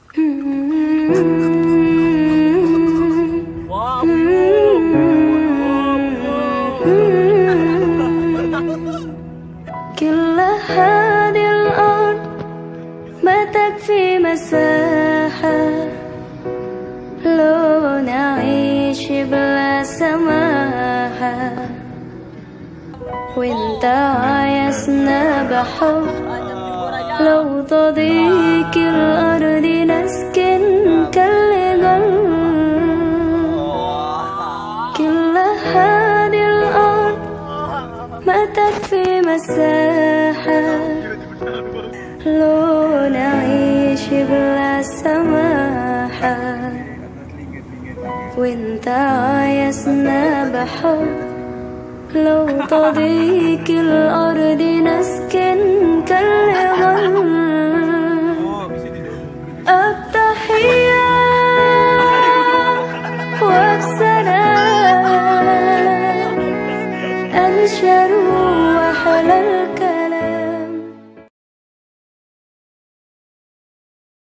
كل هذه الأرض ما تكفي مساحة لو نعيش بلا سماحة وانت عايزنا بحب لو تضيق الأرض نسكن كالجل كل هذه الأرض ما تكفي مساحة لو نعيش بلا سماحة وانت عايزنا بحب لو تضيق الأرض نسكن كالغل